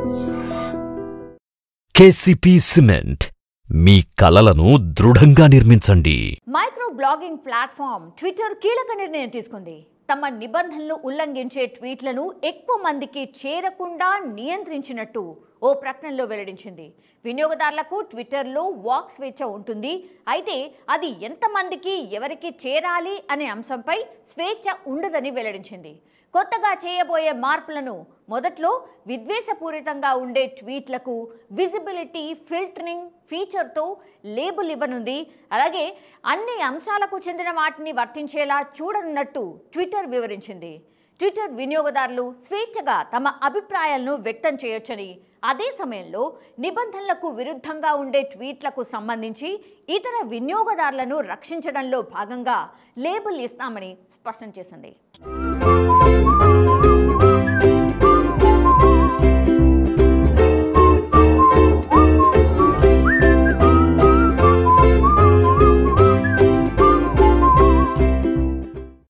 KCP cement మీ కలలను దృఢంగా నిర్మించండి మైక్రో బ్లాగింగ్ ప్లాట్ఫామ్ ట్విట్టర్ కీలక నిర్ణయం తీసుకుంది తమ నిబంధనలు ఉల్లంఘించే ట్వీట్లను ఎక్కువ మందికి చేరకుండా నియంత్రించినట్టు ఓ ప్రకటనలో వెల్లడించింది వినియోగదారులకు ట్విట్టర్లో వాక్ స్వేచ్ఛ ఉంటుంది అయితే అది ఎంతమందికి ఎవరికి చేరాలి అనే అంశంపై స్వేచ్ఛ ఉండదని వెల్లడించింది కొత్తగా చేయబోయే మార్పులను మొదట్లో విద్వేషపూరితంగా ఉండే ట్వీట్లకు విజిబిలిటీ ఫిల్టరింగ్ ఫీచర్తో లేబుల్ ఇవ్వనుంది అలాగే అన్ని అంశాలకు చెందిన వాటిని వర్తించేలా చూడనున్నట్టు ట్విట్టర్ వివరించింది ట్విట్టర్ వినియోగదారులు స్వేచ్ఛగా తమ అభిప్రాయాలను వ్యక్తం చేయొచ్చని అదే సమయంలో నిబంధనలకు విరుద్ధంగా ఉండే ట్వీట్లకు సంబంధించి ఇతర వినియోగదారులను రక్షించడంలో భాగంగా లేబుల్ ఇస్తామని స్పష్టం చేసింది